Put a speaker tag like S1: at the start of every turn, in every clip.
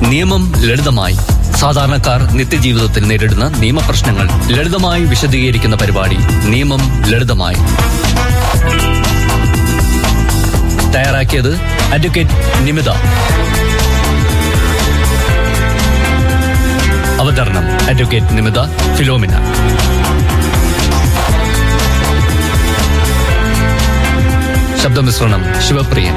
S1: നിയമം ലളിതമായി സാധാരണക്കാർ നിത്യജീവിതത്തിൽ നേരിടുന്ന നിയമപ്രശ്നങ്ങൾ ലളിതമായി വിശദീകരിക്കുന്ന പരിപാടി നിയമം ലളിതമായി തയ്യാറാക്കിയത് അഡ്വക്കേറ്റ് നിമിത അവതരണം അഡ്വക്കേറ്റ് നിമിത ഫിലോമിന ശബ്ദമിശ്രണം ശിവപ്രിയൻ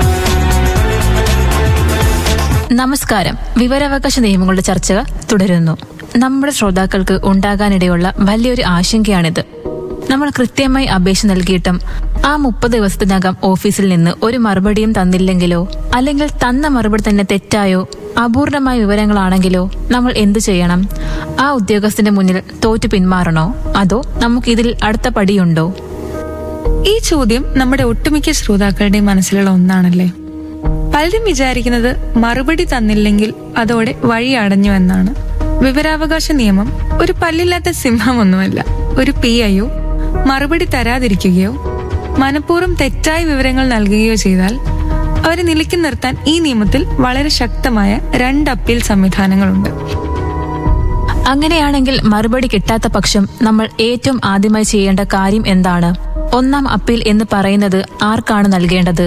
S2: നമസ്കാരം വിവരാവകാശ നിയമങ്ങളുടെ ചർച്ച തുടരുന്നു നമ്മുടെ ശ്രോതാക്കൾക്ക് ഉണ്ടാകാനിടയുള്ള വലിയൊരു ആശങ്കയാണിത് നമ്മൾ കൃത്യമായി അപേക്ഷ നൽകിയിട്ടും ആ മുപ്പത് ദിവസത്തിനകം ഓഫീസിൽ നിന്ന് ഒരു മറുപടിയും തന്നില്ലെങ്കിലോ അല്ലെങ്കിൽ തന്ന മറുപടി തന്നെ തെറ്റായോ അപൂർണമായ വിവരങ്ങളാണെങ്കിലോ നമ്മൾ എന്തു ചെയ്യണം ആ ഉദ്യോഗസ്ഥന്റെ മുന്നിൽ തോറ്റു പിന്മാറണോ അതോ നമുക്ക് ഇതിൽ അടുത്ത പടിയുണ്ടോ
S3: ഈ ചോദ്യം നമ്മുടെ ഒട്ടുമിക്ക ശ്രോതാക്കളുടെയും മനസ്സിലുള്ള ഒന്നാണല്ലേ പലരും വിചാരിക്കുന്നത് മറുപടി തന്നില്ലെങ്കിൽ അതോടെ വഴി അടഞ്ഞു എന്നാണ് വിവരാവകാശ നിയമം ഒരു പല്ലില്ലാത്ത സിംഹമൊന്നുമല്ല ഒരു പി ഐയോ മറുപടി തരാതിരിക്കുകയോ മനഃപൂർവ്വം തെറ്റായ വിവരങ്ങൾ നൽകുകയോ ചെയ്താൽ അവരെ നിലയ്ക്ക് നിർത്താൻ ഈ നിയമത്തിൽ വളരെ ശക്തമായ രണ്ട് അപ്പീൽ സംവിധാനങ്ങളുണ്ട്
S2: അങ്ങനെയാണെങ്കിൽ മറുപടി കിട്ടാത്ത പക്ഷം നമ്മൾ ഏറ്റവും ആദ്യമായി ചെയ്യേണ്ട കാര്യം എന്താണ് ഒന്നാം അപ്പീൽ എന്ന് പറയുന്നത് ആർക്കാണ് നൽകേണ്ടത്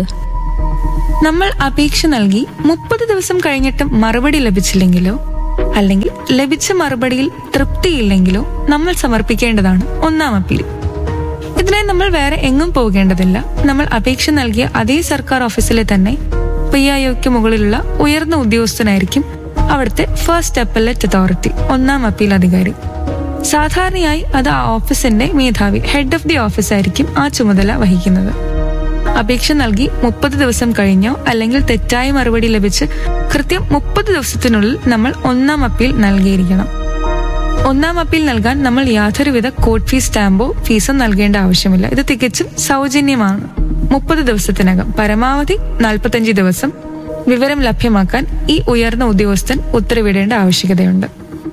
S3: നമ്മൾ അപേക്ഷ നൽകി മുപ്പത് ദിവസം കഴിഞ്ഞിട്ടും മറുപടി ലഭിച്ചില്ലെങ്കിലോ അല്ലെങ്കിൽ ലഭിച്ച മറുപടിയിൽ തൃപ്തിയില്ലെങ്കിലോ നമ്മൾ സമർപ്പിക്കേണ്ടതാണ് ഒന്നാം അപ്പീൽ ഇതിനായി നമ്മൾ വേറെ എങ്ങും പോകേണ്ടതില്ല നമ്മൾ അപേക്ഷ നൽകിയ അതേ സർക്കാർ ഓഫീസിലെ തന്നെ പി ഐഒക്ക് മുകളിലുള്ള ഉയർന്ന ഉദ്യോഗസ്ഥനായിരിക്കും അവിടുത്തെ ഫസ്റ്റ് അപ്പലറ്റ് അതോറിറ്റി ഒന്നാം അപ്പീൽ അധികാരി സാധാരണയായി അത് ആ ഓഫീസിന്റെ മേധാവി ഹെഡ് ഓഫ് ദി ഓഫീസ് ആയിരിക്കും ആ ചുമതല വഹിക്കുന്നത് അപേക്ഷ നൽകി മുപ്പത് ദിവസം കഴിഞ്ഞോ അല്ലെങ്കിൽ തെറ്റായ മറുപടി ലഭിച്ച് കൃത്യം മുപ്പത് ദിവസത്തിനുള്ളിൽ നമ്മൾ ഒന്നാം അപ്പീൽ നൽകിയിരിക്കണം ഒന്നാം അപ്പീൽ നൽകാൻ നമ്മൾ യാതൊരുവിധ കോർട്ട് ഫീസ് സ്റ്റാമ്പോ ഫീസോ നൽകേണ്ട ആവശ്യമില്ല ഇത് തികച്ചും സൗജന്യമാണ് മുപ്പത് ദിവസത്തിനകം പരമാവധി നാൽപ്പത്തഞ്ച് ദിവസം വിവരം ലഭ്യമാക്കാൻ ഈ ഉയർന്ന ഉദ്യോഗസ്ഥൻ ഉത്തരവിടേണ്ട ആവശ്യകതയുണ്ട്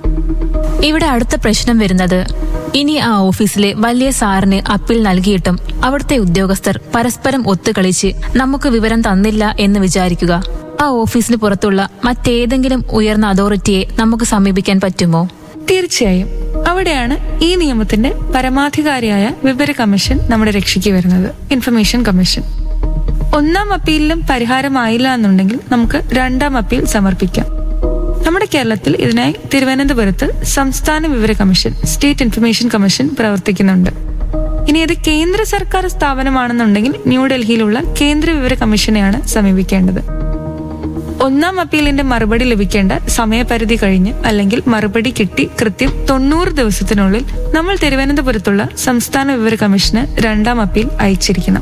S2: ഇവിടെ അടുത്ത പ്രശ്നം വരുന്നത് ഇനി ആ ഓഫീസിലെ വലിയ സാറിന് അപ്പീൽ നൽകിയിട്ടും അവിടുത്തെ ഉദ്യോഗസ്ഥർ പരസ്പരം ഒത്തുകളിച്ച് നമുക്ക് വിവരം തന്നില്ല എന്ന് വിചാരിക്കുക ആ ഓഫീസിന് പുറത്തുള്ള മറ്റേതെങ്കിലും ഉയർന്ന അതോറിറ്റിയെ നമുക്ക് സമീപിക്കാൻ പറ്റുമോ
S3: തീർച്ചയായും അവിടെയാണ് ഈ നിയമത്തിന്റെ പരമാധികാരിയായ വിവര കമ്മീഷൻ നമ്മുടെ രക്ഷയ്ക്ക് വരുന്നത് ഇൻഫർമേഷൻ കമ്മീഷൻ ഒന്നാം അപ്പീലിലും പരിഹാരമായില്ല എന്നുണ്ടെങ്കിൽ നമുക്ക് രണ്ടാം അപ്പീൽ സമർപ്പിക്കാം നമ്മുടെ കേരളത്തിൽ ഇതിനായി തിരുവനന്തപുരത്ത് സംസ്ഥാന വിവര കമ്മീഷൻ സ്റ്റേറ്റ് ഇൻഫർമേഷൻ കമ്മീഷൻ പ്രവർത്തിക്കുന്നുണ്ട് ഇനി ഇത് കേന്ദ്ര സർക്കാർ സ്ഥാപനമാണെന്നുണ്ടെങ്കിൽ ന്യൂഡൽഹിയിലുള്ള കേന്ദ്ര വിവര കമ്മീഷനെയാണ് സമീപിക്കേണ്ടത് ഒന്നാം അപ്പീലിന്റെ മറുപടി ലഭിക്കേണ്ട സമയപരിധി കഴിഞ്ഞ് അല്ലെങ്കിൽ മറുപടി കിട്ടി കൃത്യം തൊണ്ണൂറ് ദിവസത്തിനുള്ളിൽ നമ്മൾ തിരുവനന്തപുരത്തുള്ള സംസ്ഥാന വിവര കമ്മീഷന് രണ്ടാം അപ്പീൽ അയച്ചിരിക്കണം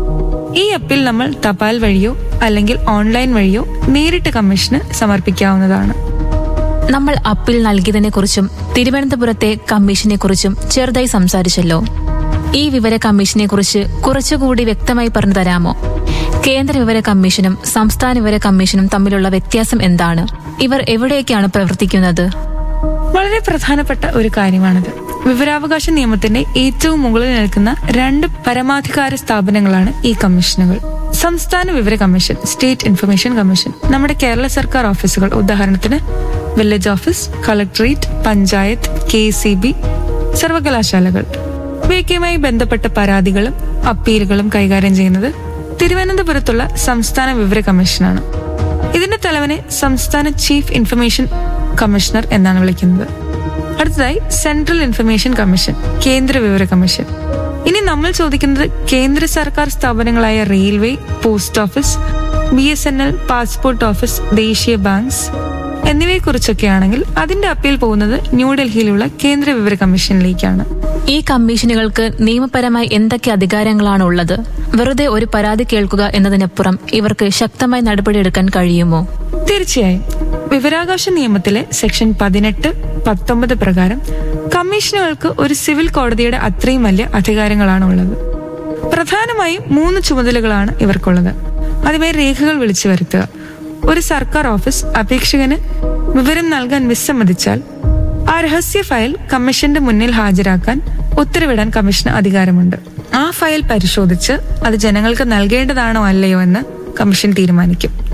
S3: ഈ അപ്പീൽ നമ്മൾ തപാൽ വഴിയോ അല്ലെങ്കിൽ ഓൺലൈൻ വഴിയോ നേരിട്ട് കമ്മീഷന് സമർപ്പിക്കാവുന്നതാണ്
S2: നമ്മൾ അപ്പീൽ നൽകിയതിനെ കുറിച്ചും തിരുവനന്തപുരത്തെ കമ്മീഷനെ കുറിച്ചും ചെറുതായി സംസാരിച്ചല്ലോ ഈ വിവര കമ്മീഷനെ കുറിച്ച് കുറച്ചുകൂടി വ്യക്തമായി പറഞ്ഞു തരാമോ കേന്ദ്ര വിവര കമ്മീഷനും സംസ്ഥാന വിവര കമ്മീഷനും തമ്മിലുള്ള വ്യത്യാസം എന്താണ് ഇവർ എവിടെയൊക്കെയാണ് പ്രവർത്തിക്കുന്നത്
S3: വളരെ പ്രധാനപ്പെട്ട ഒരു കാര്യമാണിത് വിവരാവകാശ നിയമത്തിന്റെ ഏറ്റവും മുകളിൽ നിൽക്കുന്ന രണ്ട് പരമാധികാര സ്ഥാപനങ്ങളാണ് ഈ കമ്മീഷനുകൾ സംസ്ഥാന വിവര കമ്മീഷൻ സ്റ്റേറ്റ് ഇൻഫർമേഷൻ കമ്മീഷൻ നമ്മുടെ കേരള സർക്കാർ ഓഫീസുകൾ ഉദാഹരണത്തിന് village office collectorate panchayat K C B സർവകലാശാലകൾ ഇവയൊക്കെയുമായി ബന്ധപ്പെട്ട പരാതികളും അപ്പീലുകളും കൈകാര്യം ചെയ്യുന്നത് തിരുവനന്തപുരത്തുള്ള സംസ്ഥാന വിവര കമ്മീഷനാണ് ഇതിന്റെ തലവനെ സംസ്ഥാന ചീഫ് ഇൻഫർമേഷൻ കമ്മീഷണർ എന്നാണ് വിളിക്കുന്നത് അടുത്തതായി സെൻട്രൽ ഇൻഫർമേഷൻ കമ്മീഷൻ കേന്ദ്ര വിവര കമ്മീഷൻ ഇനി നമ്മൾ ചോദിക്കുന്നത് കേന്ദ്ര സർക്കാർ സ്ഥാപനങ്ങളായ railway post office B S N L passport office ദേശീയ ബാങ്ക്സ് എന്നിവയെക്കുറിച്ചൊക്കെയാണെങ്കിൽ അതിന്റെ അപ്പീൽ പോകുന്നത് ന്യൂഡൽഹിയിലുള്ള കേന്ദ്ര വിവര കമ്മീഷനിലേക്കാണ്
S2: ഈ കമ്മീഷനുകൾക്ക് നിയമപരമായി എന്തൊക്കെ അധികാരങ്ങളാണ് ഉള്ളത് വെറുതെ ഒരു പരാതി കേൾക്കുക എന്നതിനപ്പുറം ഇവർക്ക് ശക്തമായി നടപടിയെടുക്കാൻ കഴിയുമോ
S3: തീർച്ചയായും വിവരാവകാശ നിയമത്തിലെ സെക്ഷൻ പതിനെട്ട് പത്തൊമ്പത് പ്രകാരം കമ്മീഷനുകൾക്ക് ഒരു സിവിൽ കോടതിയുടെ അത്രയും വലിയ അധികാരങ്ങളാണ് ഉള്ളത് പ്രധാനമായും മൂന്ന് ചുമതലകളാണ് ഇവർക്കുള്ളത് അതുമായി രേഖകൾ വിളിച്ചു വരുത്തുക ഒരു സർക്കാർ ഓഫീസ് അപേക്ഷകന് വിവരം നൽകാൻ വിസമ്മതിച്ചാൽ ആ രഹസ്യ ഫയൽ കമ്മീഷന്റെ മുന്നിൽ ഹാജരാക്കാൻ ഉത്തരവിടാൻ കമ്മീഷന് അധികാരമുണ്ട് ആ ഫയൽ പരിശോധിച്ച് അത് ജനങ്ങൾക്ക് നൽകേണ്ടതാണോ അല്ലയോ എന്ന് കമ്മീഷൻ തീരുമാനിക്കും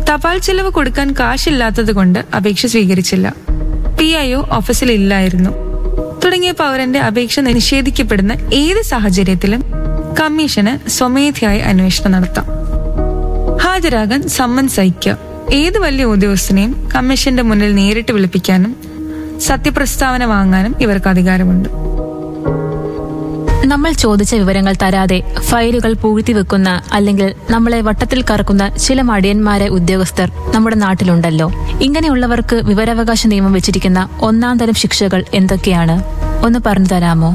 S3: തപാൽ ചെലവ് കൊടുക്കാൻ കാശില്ലാത്തത് കൊണ്ട് അപേക്ഷ സ്വീകരിച്ചില്ല പി ഐ ഒ ഓഫീസിൽ ഇല്ലായിരുന്നു തുടങ്ങിയ പൗരന്റെ അപേക്ഷ നിഷേധിക്കപ്പെടുന്ന ഏത് സാഹചര്യത്തിലും കമ്മീഷന് സ്വമേധയായി അന്വേഷണം നടത്താം ഹാജരാകാൻ സമ്മൻസ് അയക്കുക ഏത് വലിയ ഉദ്യോഗസ്ഥനെയും കമ്മീഷന്റെ മുന്നിൽ നേരിട്ട് വിളിപ്പിക്കാനും സത്യപ്രസ്താവന വാങ്ങാനും ഇവർക്ക് അധികാരമുണ്ട്
S2: നമ്മൾ ചോദിച്ച വിവരങ്ങൾ തരാതെ ഫയലുകൾ പൂഴ്ത്തിവെക്കുന്ന അല്ലെങ്കിൽ നമ്മളെ വട്ടത്തിൽ കറക്കുന്ന ചില മടിയന്മാരെ ഉദ്യോഗസ്ഥർ നമ്മുടെ നാട്ടിലുണ്ടല്ലോ ഇങ്ങനെയുള്ളവർക്ക് വിവരാവകാശ നിയമം വെച്ചിരിക്കുന്ന ഒന്നാം തരം ശിക്ഷകൾ എന്തൊക്കെയാണ് ഒന്ന് പറഞ്ഞു തരാമോ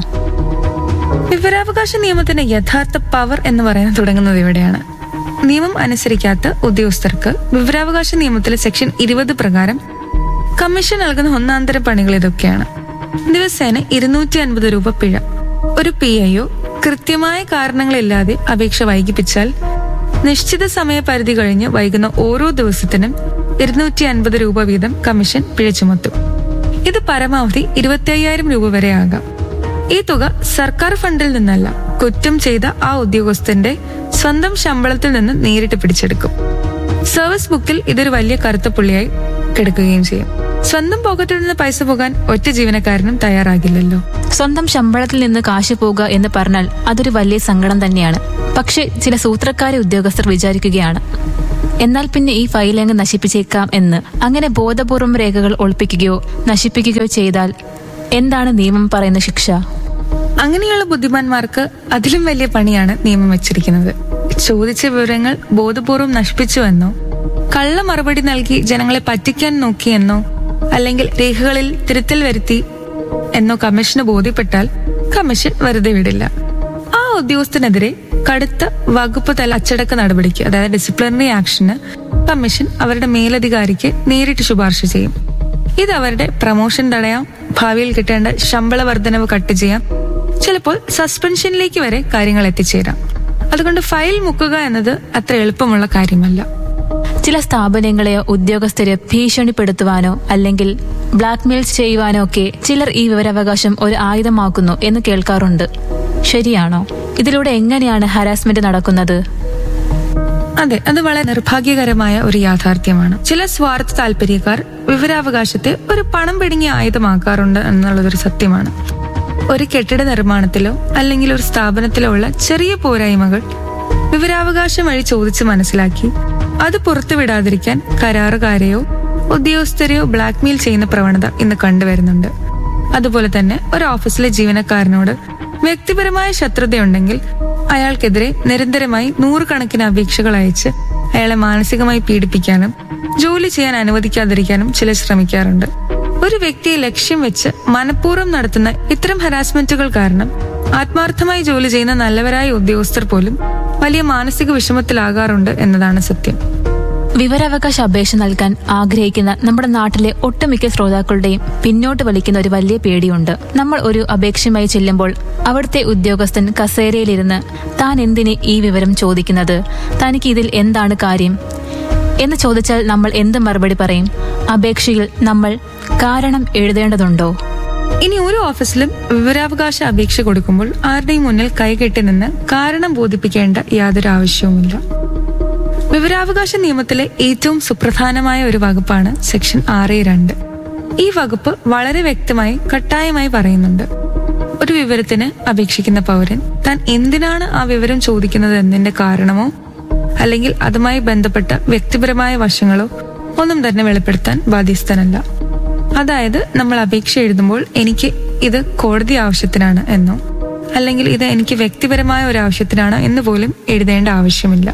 S3: വിവരാവകാശ നിയമത്തിന്റെ യഥാർത്ഥ പവർ എന്ന് പറയുന്നത് തുടങ്ങുന്നത് ഇവിടെയാണ് നിയമം അനുസരിക്കാത്ത ഉദ്യോഗസ്ഥർക്ക് വിവരാവകാശ നിയമത്തിലെ സെക്ഷൻ ഇരുപത് പ്രകാരം കമ്മീഷൻ നൽകുന്ന ഒന്നാന്തര പണികൾ ഇതൊക്കെയാണ് ദിവസേന ഇരുന്നൂറ്റി അൻപത് രൂപ പിഴ ഒരു പി ഐഒ കൃത്യമായ കാരണങ്ങളില്ലാതെ അപേക്ഷ വൈകിപ്പിച്ചാൽ നിശ്ചിത സമയപരിധി കഴിഞ്ഞ് വൈകുന്ന ഓരോ ദിവസത്തിനും ഇരുന്നൂറ്റി അൻപത് രൂപ വീതം കമ്മീഷൻ പിഴ ചുമത്തും ഇത് പരമാവധി ഇരുപത്തി അയ്യായിരം രൂപ വരെ ആകാം ഈ തുക സർക്കാർ ഫണ്ടിൽ നിന്നല്ല കുറ്റം ചെയ്ത ആ ഉദ്യോഗസ്ഥന്റെ സ്വന്തം ശമ്പളത്തിൽ നിന്ന് നേരിട്ട് പിടിച്ചെടുക്കും സർവീസ് ബുക്കിൽ ഇതൊരു വലിയ കറുത്ത പുള്ളിയായി കിടക്കുകയും ചെയ്യും സ്വന്തം പോക്കറ്റിൽ നിന്ന് പൈസ പോകാൻ ഒറ്റ ജീവനക്കാരനും തയ്യാറാകില്ലല്ലോ
S2: സ്വന്തം ശമ്പളത്തിൽ നിന്ന് കാശ് പോകുക എന്ന് പറഞ്ഞാൽ അതൊരു വലിയ സങ്കടം തന്നെയാണ് പക്ഷെ ചില സൂത്രക്കാരെ ഉദ്യോഗസ്ഥർ വിചാരിക്കുകയാണ് എന്നാൽ പിന്നെ ഈ ഫയൽ അങ്ങ് നശിപ്പിച്ചേക്കാം എന്ന് അങ്ങനെ ബോധപൂർവം രേഖകൾ ഒളിപ്പിക്കുകയോ നശിപ്പിക്കുകയോ ചെയ്താൽ എന്താണ് നിയമം പറയുന്ന ശിക്ഷ
S3: അങ്ങനെയുള്ള ബുദ്ധിമാന്മാർക്ക് അതിലും വലിയ പണിയാണ് നിയമം വെച്ചിരിക്കുന്നത് ചോദിച്ച വിവരങ്ങൾ ബോധപൂർവം നശിപ്പിച്ചുവെന്നോ കള്ള മറുപടി നൽകി ജനങ്ങളെ പറ്റിക്കാൻ നോക്കിയെന്നോ അല്ലെങ്കിൽ രേഖകളിൽ തിരുത്തൽ വരുത്തി എന്നോ കമ്മീഷന് ബോധ്യപ്പെട്ടാൽ കമ്മീഷൻ വെറുതെ വിടില്ല ആ ഉദ്യോഗസ്ഥനെതിരെ കടുത്ത വകുപ്പ് തല അച്ചടക്ക നടപടിക്ക് അതായത് ഡിസിപ്ലിനറി ആക്ഷന് കമ്മീഷൻ അവരുടെ മേലധികാരിക്ക് നേരിട്ട് ശുപാർശ ചെയ്യും ഇത് അവരുടെ പ്രമോഷൻ തടയാം ഭാവിയിൽ കിട്ടേണ്ട ശമ്പള വർധനവ് കട്ട് ചെയ്യാം ചിലപ്പോൾ സസ്പെൻഷനിലേക്ക് വരെ കാര്യങ്ങൾ എത്തിച്ചേരാം അതുകൊണ്ട് ഫയൽ മുക്കുക എന്നത് അത്ര എളുപ്പമുള്ള കാര്യമല്ല
S2: ചില സ്ഥാപനങ്ങളെയോ ഉദ്യോഗസ്ഥരെ ഭീഷണിപ്പെടുത്തുവാനോ അല്ലെങ്കിൽ ബ്ലാക്ക്മെയിൽ ചെയ്യുവാനോ ഒക്കെ ചിലർ ഈ വിവരാവകാശം ഒരു ആയുധമാക്കുന്നു എന്ന് കേൾക്കാറുണ്ട് ശരിയാണോ ഇതിലൂടെ എങ്ങനെയാണ് ഹരാസ്മെന്റ് നടക്കുന്നത്
S3: അതെ അത് വളരെ നിർഭാഗ്യകരമായ ഒരു യാഥാർത്ഥ്യമാണ് ചില സ്വാർത്ഥ താല്പര്യക്കാർ വിവരാവകാശത്തെ ഒരു പണം പിടുങ്ങിയ ആയുധമാക്കാറുണ്ട് എന്നുള്ളതൊരു സത്യമാണ് ഒരു കെട്ടിട നിർമ്മാണത്തിലോ അല്ലെങ്കിൽ ഒരു സ്ഥാപനത്തിലോ ഉള്ള ചെറിയ പോരായ്മകൾ വിവരാവകാശം വഴി ചോദിച്ച് മനസ്സിലാക്കി അത് പുറത്തുവിടാതിരിക്കാൻ കരാറുകാരെയോ ഉദ്യോഗസ്ഥരെയോ ബ്ലാക്ക്മെയിൽ ചെയ്യുന്ന പ്രവണത ഇന്ന് കണ്ടുവരുന്നുണ്ട് അതുപോലെ തന്നെ ഒരു ഓഫീസിലെ ജീവനക്കാരനോട് വ്യക്തിപരമായ ശത്രുതയുണ്ടെങ്കിൽ അയാൾക്കെതിരെ നിരന്തരമായി നൂറുകണക്കിന് അപേക്ഷകൾ അയച്ച് അയാളെ മാനസികമായി പീഡിപ്പിക്കാനും ജോലി ചെയ്യാൻ അനുവദിക്കാതിരിക്കാനും ചിലർ ശ്രമിക്കാറുണ്ട് ഒരു വ്യക്തിയെ ലക്ഷ്യം വെച്ച് മനഃപൂർവ്വം നടത്തുന്ന ഇത്തരം ഹരാസ്മെന്റുകൾ കാരണം ആത്മാർത്ഥമായി ജോലി ചെയ്യുന്ന നല്ലവരായ ഉദ്യോഗസ്ഥർ പോലും വലിയ മാനസിക വിഷമത്തിലാകാറുണ്ട് എന്നതാണ് സത്യം
S2: വിവരാവകാശ അപേക്ഷ നൽകാൻ ആഗ്രഹിക്കുന്ന നമ്മുടെ നാട്ടിലെ ഒട്ടുമിക്ക ശ്രോതാക്കളുടെയും പിന്നോട്ട് വലിക്കുന്ന ഒരു വലിയ പേടിയുണ്ട് നമ്മൾ ഒരു അപേക്ഷയുമായി ചെല്ലുമ്പോൾ അവിടുത്തെ ഉദ്യോഗസ്ഥൻ കസേരയിലിരുന്ന് താൻ എന്തിന് ഈ വിവരം ചോദിക്കുന്നത് തനിക്ക് ഇതിൽ എന്താണ് കാര്യം എന്ന് ചോദിച്ചാൽ നമ്മൾ എന്ത് മറുപടി പറയും അപേക്ഷയിൽ നമ്മൾ കാരണം എഴുതേണ്ടതുണ്ടോ
S3: ഇനി ഒരു ഓഫീസിലും വിവരാവകാശ അപേക്ഷ കൊടുക്കുമ്പോൾ ആരുടെയും മുന്നിൽ കൈകെട്ടി നിന്ന് കാരണം ബോധിപ്പിക്കേണ്ട യാതൊരു ആവശ്യവുമില്ല വിവരാവകാശ നിയമത്തിലെ ഏറ്റവും സുപ്രധാനമായ ഒരു വകുപ്പാണ് സെക്ഷൻ ആറ് രണ്ട് ഈ വകുപ്പ് വളരെ വ്യക്തമായി കട്ടായമായി പറയുന്നുണ്ട് ഒരു വിവരത്തിന് അപേക്ഷിക്കുന്ന പൗരൻ താൻ എന്തിനാണ് ആ വിവരം ചോദിക്കുന്നത് എന്നതിന്റെ കാരണമോ അല്ലെങ്കിൽ അതുമായി ബന്ധപ്പെട്ട വ്യക്തിപരമായ വശങ്ങളോ ഒന്നും തന്നെ വെളിപ്പെടുത്താൻ ബാധ്യസ്ഥനല്ല അതായത് നമ്മൾ അപേക്ഷ എഴുതുമ്പോൾ എനിക്ക് ഇത് കോടതി ആവശ്യത്തിനാണ് എന്നോ അല്ലെങ്കിൽ ഇത് എനിക്ക് വ്യക്തിപരമായ ഒരു ആവശ്യത്തിനാണ് എന്ന് പോലും എഴുതേണ്ട ആവശ്യമില്ല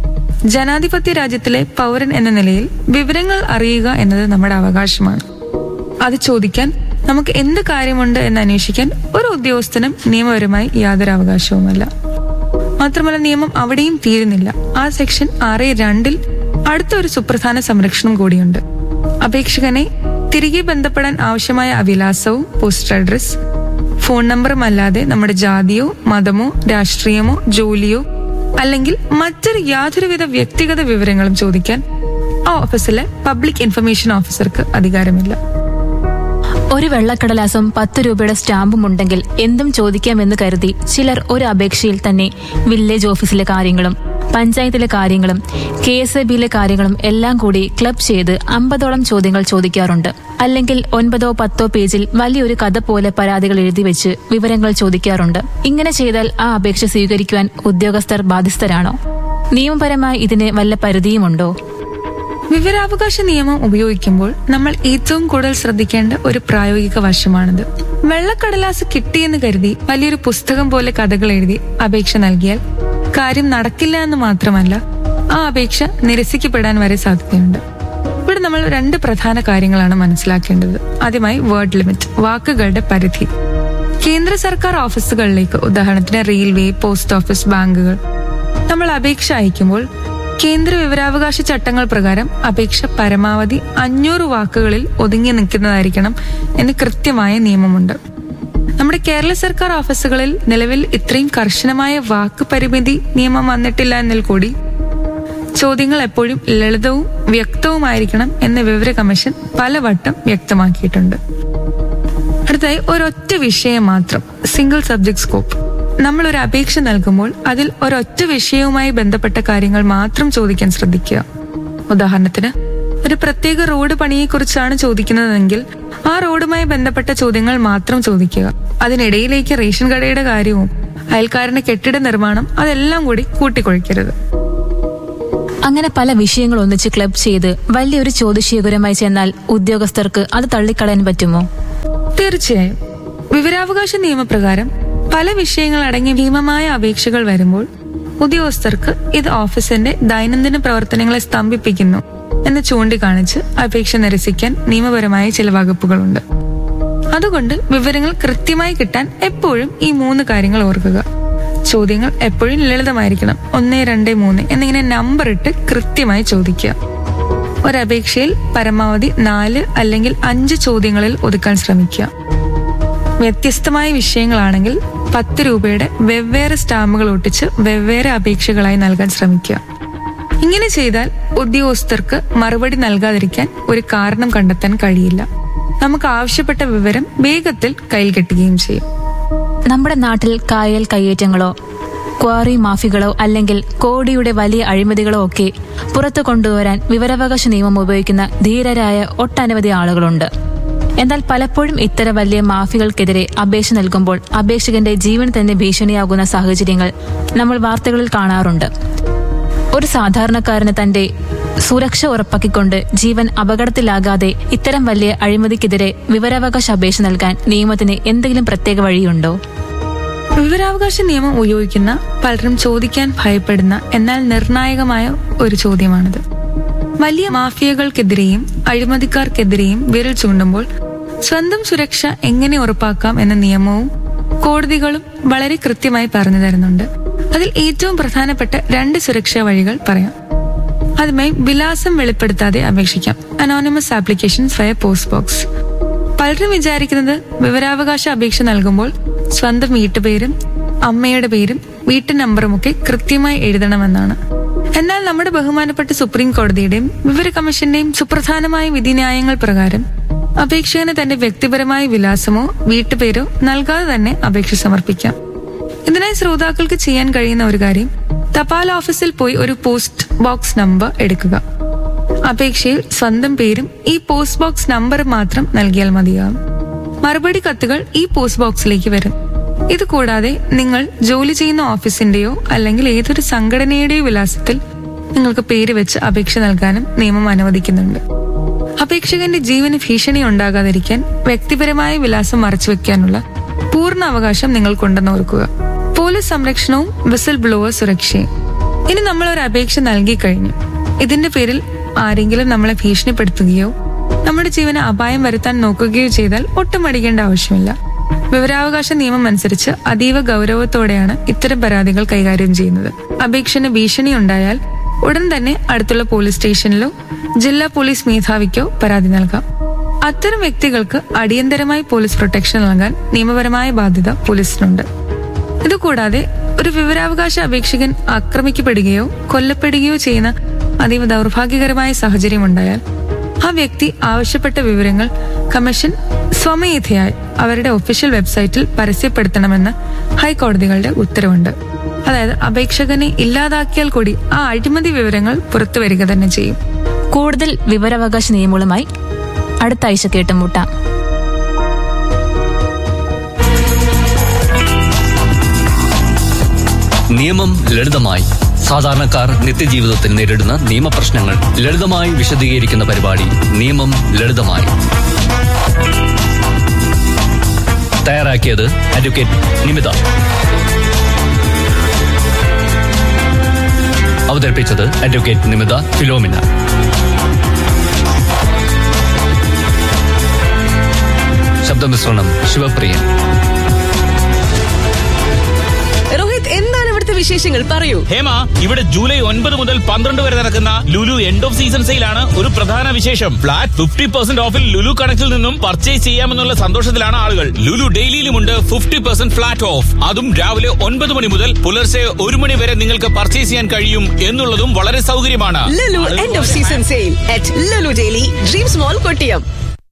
S3: ജനാധിപത്യ രാജ്യത്തിലെ പൗരൻ എന്ന നിലയിൽ വിവരങ്ങൾ അറിയുക എന്നത് നമ്മുടെ അവകാശമാണ് അത് ചോദിക്കാൻ നമുക്ക് എന്ത് കാര്യമുണ്ട് എന്ന് അന്വേഷിക്കാൻ ഒരു ഉദ്യോഗസ്ഥനും നിയമപരമായി യാതൊരു അവകാശവുമല്ല മാത്രമല്ല നിയമം അവിടെയും തീരുന്നില്ല ആ സെക്ഷൻ ആറ് രണ്ടിൽ അടുത്ത ഒരു സുപ്രധാന സംരക്ഷണം കൂടിയുണ്ട് അപേക്ഷകനെ തിരികെ ബന്ധപ്പെടാൻ ആവശ്യമായ അവിലാസവും പോസ്റ്റൽ അഡ്രസ് ഫോൺ നമ്പറും അല്ലാതെ നമ്മുടെ ജാതിയോ മതമോ രാഷ്ട്രീയമോ ജോലിയോ അല്ലെങ്കിൽ മറ്റൊരു യാതൊരുവിധ വ്യക്തിഗത വിവരങ്ങളും ചോദിക്കാൻ ആ ഓഫീസിലെ പബ്ലിക് ഇൻഫർമേഷൻ ഓഫീസർക്ക് അധികാരമില്ല
S2: ഒരു വെള്ളക്കടലാസും പത്ത് രൂപയുടെ സ്റ്റാമ്പും ഉണ്ടെങ്കിൽ എന്തും ചോദിക്കാമെന്ന് കരുതി ചിലർ ഒരു അപേക്ഷയിൽ തന്നെ വില്ലേജ് ഓഫീസിലെ കാര്യങ്ങളും പഞ്ചായത്തിലെ കാര്യങ്ങളും കെ എസ് എ ബിയിലെ കാര്യങ്ങളും എല്ലാം കൂടി ക്ലബ് ചെയ്ത് അമ്പതോളം ചോദ്യങ്ങൾ ചോദിക്കാറുണ്ട് അല്ലെങ്കിൽ ഒൻപതോ പത്തോ പേജിൽ വലിയൊരു കഥ പോലെ പരാതികൾ എഴുതി വെച്ച് വിവരങ്ങൾ ചോദിക്കാറുണ്ട് ഇങ്ങനെ ചെയ്താൽ ആ അപേക്ഷ സ്വീകരിക്കുവാൻ ഉദ്യോഗസ്ഥർ ബാധ്യസ്ഥരാണോ നിയമപരമായി ഇതിന് വല്ല പരിധിയുമുണ്ടോ
S3: വിവരാവകാശ നിയമം ഉപയോഗിക്കുമ്പോൾ നമ്മൾ ഏറ്റവും കൂടുതൽ ശ്രദ്ധിക്കേണ്ട ഒരു പ്രായോഗിക വശമാണിത് വെള്ളക്കടലാസ് കിട്ടിയെന്ന് കരുതി വലിയൊരു പുസ്തകം പോലെ കഥകൾ എഴുതി അപേക്ഷ നൽകിയാൽ കാര്യം നടക്കില്ല എന്ന് മാത്രമല്ല ആ അപേക്ഷ നിരസിക്കപ്പെടാൻ വരെ സാധ്യതയുണ്ട് ഇവിടെ നമ്മൾ രണ്ട് പ്രധാന കാര്യങ്ങളാണ് മനസ്സിലാക്കേണ്ടത് ആദ്യമായി വേർഡ് ലിമിറ്റ് വാക്കുകളുടെ പരിധി കേന്ദ്ര സർക്കാർ ഓഫീസുകളിലേക്ക് ഉദാഹരണത്തിന് റെയിൽവേ പോസ്റ്റ് ഓഫീസ് ബാങ്കുകൾ നമ്മൾ അപേക്ഷ അയക്കുമ്പോൾ കേന്ദ്ര വിവരാവകാശ ചട്ടങ്ങൾ പ്രകാരം അപേക്ഷ പരമാവധി അഞ്ഞൂറ് വാക്കുകളിൽ ഒതുങ്ങി നിൽക്കുന്നതായിരിക്കണം എന്ന് കൃത്യമായ നിയമമുണ്ട് നമ്മുടെ കേരള സർക്കാർ ഓഫീസുകളിൽ നിലവിൽ ഇത്രയും കർശനമായ വാക്ക് പരിമിതി നിയമം വന്നിട്ടില്ല എന്നതിൽ കൂടി ചോദ്യങ്ങൾ എപ്പോഴും ലളിതവും വ്യക്തവുമായിരിക്കണം എന്ന് വിവര കമ്മീഷൻ പലവട്ടം വ്യക്തമാക്കിയിട്ടുണ്ട് അടുത്തായി ഒരൊറ്റ വിഷയം മാത്രം സിംഗിൾ സബ്ജക്ട് സ്കോപ്പ് നമ്മൾ ഒരു അപേക്ഷ നൽകുമ്പോൾ അതിൽ ഒരൊറ്റ വിഷയവുമായി ബന്ധപ്പെട്ട കാര്യങ്ങൾ മാത്രം ചോദിക്കാൻ ശ്രദ്ധിക്കുക ഉദാഹരണത്തിന് ഒരു പ്രത്യേക റോഡ് പണിയെക്കുറിച്ചാണ് ചോദിക്കുന്നതെങ്കിൽ ആ റോഡുമായി ബന്ധപ്പെട്ട ചോദ്യങ്ങൾ മാത്രം ചോദിക്കുക അതിനിടയിലേക്ക് റേഷൻ കടയുടെ കാര്യവും അയൽക്കാരന്റെ കെട്ടിട നിർമ്മാണം അതെല്ലാം കൂടി കൂട്ടിക്കൊഴിക്കരുത്
S2: അങ്ങനെ പല വിഷയങ്ങൾ ഒന്നിച്ച് ക്ലബ് ചെയ്ത് വലിയൊരു ചോദ്യശേഖരമായി ചെന്നാൽ ഉദ്യോഗസ്ഥർക്ക് അത് തള്ളിക്കളയാൻ പറ്റുമോ
S3: തീർച്ചയായും വിവരാവകാശ നിയമപ്രകാരം പല വിഷയങ്ങൾ അടങ്ങിയ ഭീമമായ അപേക്ഷകൾ വരുമ്പോൾ ഉദ്യോഗസ്ഥർക്ക് ഇത് ഓഫീസിന്റെ ദൈനംദിന പ്രവർത്തനങ്ങളെ സ്തംഭിപ്പിക്കുന്നു എന്ന് ചൂണ്ടിക്കാണിച്ച് അപേക്ഷ നിരസിക്കാൻ നിയമപരമായ ചില വകുപ്പുകളുണ്ട് അതുകൊണ്ട് വിവരങ്ങൾ കൃത്യമായി കിട്ടാൻ എപ്പോഴും ഈ മൂന്ന് കാര്യങ്ങൾ ഓർക്കുക ചോദ്യങ്ങൾ എപ്പോഴും ലളിതമായിരിക്കണം ഒന്ന് രണ്ട് മൂന്ന് എന്നിങ്ങനെ നമ്പർ ഇട്ട് കൃത്യമായി ചോദിക്കുക ഒരപേക്ഷയിൽ പരമാവധി നാല് അല്ലെങ്കിൽ അഞ്ച് ചോദ്യങ്ങളിൽ ഒതുക്കാൻ ശ്രമിക്കുക വ്യത്യസ്തമായ വിഷയങ്ങളാണെങ്കിൽ പത്ത് രൂപയുടെ വെവ്വേറെ സ്റ്റാമ്പുകൾ ഒട്ടിച്ച് വെവ്വേറെ അപേക്ഷകളായി നൽകാൻ ശ്രമിക്കുക ഇങ്ങനെ ചെയ്താൽ ഉദ്യോഗസ്ഥർക്ക് മറുപടി നൽകാതിരിക്കാൻ ഒരു കാരണം കണ്ടെത്താൻ കഴിയില്ല നമുക്ക് ആവശ്യപ്പെട്ട വിവരം വേഗത്തിൽ കയ്യിൽ കെട്ടുകയും ചെയ്യും
S2: നമ്മുടെ നാട്ടിൽ കായൽ കയ്യേറ്റങ്ങളോ ക്വാറി മാഫികളോ അല്ലെങ്കിൽ കോടിയുടെ വലിയ അഴിമതികളോ ഒക്കെ പുറത്തു കൊണ്ടുവരാൻ വിവരാവകാശ നിയമം ഉപയോഗിക്കുന്ന ധീരരായ ഒട്ടനവധി ആളുകളുണ്ട് എന്നാൽ പലപ്പോഴും ഇത്തരം വലിയ മാഫികൾക്കെതിരെ അപേക്ഷ നൽകുമ്പോൾ അപേക്ഷകന്റെ ജീവൻ തന്നെ ഭീഷണിയാകുന്ന സാഹചര്യങ്ങൾ നമ്മൾ വാർത്തകളിൽ കാണാറുണ്ട് ഒരു സാധാരണക്കാരന് തന്റെ സുരക്ഷ ഉറപ്പാക്കിക്കൊണ്ട് ജീവൻ അപകടത്തിലാകാതെ ഇത്തരം വലിയ അഴിമതിക്കെതിരെ വിവരാവകാശ അപേക്ഷ നൽകാൻ നിയമത്തിന് എന്തെങ്കിലും പ്രത്യേക വഴിയുണ്ടോ
S3: വിവരാവകാശ നിയമം ഉപയോഗിക്കുന്ന പലരും ചോദിക്കാൻ ഭയപ്പെടുന്ന എന്നാൽ നിർണായകമായ ഒരു ചോദ്യമാണിത് വലിയ മാഫിയകൾക്കെതിരെയും അഴിമതിക്കാർക്കെതിരെയും വിരൽ ചൂണ്ടുമ്പോൾ സ്വന്തം സുരക്ഷ എങ്ങനെ ഉറപ്പാക്കാം എന്ന നിയമവും കോടതികളും വളരെ കൃത്യമായി പറഞ്ഞു തരുന്നുണ്ട് അതിൽ ഏറ്റവും പ്രധാനപ്പെട്ട രണ്ട് സുരക്ഷാ വഴികൾ പറയാം ആദ്യമായി വിലാസം വെളിപ്പെടുത്താതെ അപേക്ഷിക്കാം anonymous applications via post box പലരും വിചാരിക്കുന്നത് വിവരാവകാശ അപേക്ഷ നൽകുമ്പോൾ സ്വന്തം വീട്ടുപേരും അമ്മയുടെ പേരും വീട്ടു നമ്പറും ഒക്കെ കൃത്യമായി എഴുതണമെന്നാണ് എന്നാൽ നമ്മുടെ ബഹുമാനപ്പെട്ട സുപ്രീം കോടതിയുടെയും വിവര കമ്മീഷന്റെയും സുപ്രധാനമായ വിധിന്യായങ്ങൾ പ്രകാരം അപേക്ഷകന് തന്റെ വ്യക്തിപരമായ വിലാസമോ വീട്ടുപേരോ നൽകാതെ തന്നെ അപേക്ഷ സമർപ്പിക്കാം ഇതിനായി ശ്രോതാക്കൾക്ക് ചെയ്യാൻ കഴിയുന്ന ഒരു കാര്യം തപാൽ ഓഫീസിൽ പോയി ഒരു പോസ്റ്റ് ബോക്സ് നമ്പർ എടുക്കുക അപേക്ഷയിൽ സ്വന്തം പേരും ഈ പോസ്റ്റ് ബോക്സ് നമ്പർ മാത്രം നൽകിയാൽ മതിയാകും മറുപടി കത്തുകൾ ഈ പോസ്റ്റ് ബോക്സിലേക്ക് വരും ഇത് കൂടാതെ നിങ്ങൾ ജോലി ചെയ്യുന്ന ഓഫീസിന്റെയോ അല്ലെങ്കിൽ ഏതൊരു സംഘടനയുടെയോ വിലാസത്തിൽ നിങ്ങൾക്ക് പേര് വെച്ച് അപേക്ഷ നൽകാനും നിയമം അനുവദിക്കുന്നുണ്ട് അപേക്ഷകന്റെ ജീവന് ഭീഷണി ഉണ്ടാകാതിരിക്കാൻ വ്യക്തിപരമായ വിലാസം മറച്ചുവെക്കാനുള്ള പൂർണ്ണ അവകാശം നിങ്ങൾക്കുണ്ടെന്ന് ഓർക്കുക പോലീസ് സംരക്ഷണവും വിസിൽ ബ്ലോവർ സുരക്ഷയും ഇനി നമ്മൾ ഒരു അപേക്ഷ നൽകി കഴിഞ്ഞു ഇതിന്റെ പേരിൽ ആരെങ്കിലും നമ്മളെ ഭീഷണിപ്പെടുത്തുകയോ നമ്മുടെ ജീവന് അപായം വരുത്താൻ നോക്കുകയോ ചെയ്താൽ ഒട്ടും മടിക്കേണ്ട ആവശ്യമില്ല വിവരാവകാശ നിയമം അനുസരിച്ച് അതീവ ഗൗരവത്തോടെയാണ് ഇത്തരം പരാതികൾ കൈകാര്യം ചെയ്യുന്നത് അപേക്ഷന് ഭീഷണി ഉണ്ടായാൽ ഉടൻ തന്നെ അടുത്തുള്ള പോലീസ് സ്റ്റേഷനിലോ ജില്ലാ പോലീസ് മേധാവിക്കോ പരാതി നൽകാം അത്തരം വ്യക്തികൾക്ക് അടിയന്തരമായി പോലീസ് പ്രൊട്ടക്ഷൻ നൽകാൻ നിയമപരമായ ബാധ്യത പോലീസിനുണ്ട് ഇതുകൂടാതെ ഒരു വിവരാവകാശ അപേക്ഷകൻ ആക്രമിക്കപ്പെടുകയോ കൊല്ലപ്പെടുകയോ ചെയ്യുന്ന അതീവ ദൗർഭാഗ്യകരമായ സാഹചര്യം ഉണ്ടായാൽ ആ വ്യക്തി ആവശ്യപ്പെട്ട വിവരങ്ങൾ കമ്മീഷൻ സ്വമേധയായി അവരുടെ ഒഫീഷ്യൽ വെബ്സൈറ്റിൽ പരസ്യപ്പെടുത്തണമെന്ന് ഹൈക്കോടതികളുടെ ഉത്തരവുണ്ട് അതായത് അപേക്ഷകനെ ഇല്ലാതാക്കിയാൽ കൂടി ആ അഴിമതി വിവരങ്ങൾ പുറത്തു വരിക തന്നെ ചെയ്യും
S2: കൂടുതൽ വിവരാവകാശ നിയമങ്ങളുമായി അടുത്ത ആഴ്ച കേട്ടുമുട്ടാം
S1: നിയമം ലളിതമായി സാധാരണക്കാർ നിത്യജീവിതത്തിൽ നേരിടുന്ന നിയമപ്രശ്നങ്ങൾ ലളിതമായി വിശദീകരിക്കുന്ന പരിപാടി നിയമം ലളിതമായി തയ്യാറാക്കിയത് അഡ്വക്കേറ്റ് നിമിത അവതരിപ്പിച്ചത് അഡ്വക്കേറ്റ് നിമിത ഫിലോമിന ശബ്ദമിശ്രണം ശിവപ്രിയൻ
S4: രോഹിത് എന്താണ് ഇവിടുത്തെ വിശേഷങ്ങൾ പറയൂ
S5: ഹേമ ഇവിടെ ജൂലൈ ഒൻപത് മുതൽ പന്ത്രണ്ട് വരെ നടക്കുന്ന ലുലു എൻഡ് ഓഫ് സീസൺ സെയിലാണ് ഒരു പ്രധാന വിശേഷം ഫ്ലാറ്റ് ഫിഫ്റ്റി പെർസെന്റ് ഓഫിൽ ലുലു കണക്റ്റിൽ നിന്നും പർച്ചേസ് ചെയ്യാമെന്നുള്ള സന്തോഷത്തിലാണ് ആളുകൾ ലുലു ഡെയിലിയിലുമുണ്ട് ഫിഫ്റ്റി പെർസെന്റ് ഫ്ലാറ്റ് ഓഫ് അതും രാവിലെ ഒൻപത് മണി മുതൽ പുലർച്ചെ ഒരു മണി വരെ നിങ്ങൾക്ക് പർച്ചേസ് ചെയ്യാൻ കഴിയും എന്നുള്ളതും വളരെ സൗകര്യമാണ്
S4: Lulu end of season sale at Lulu daily dreams mall Kottiyam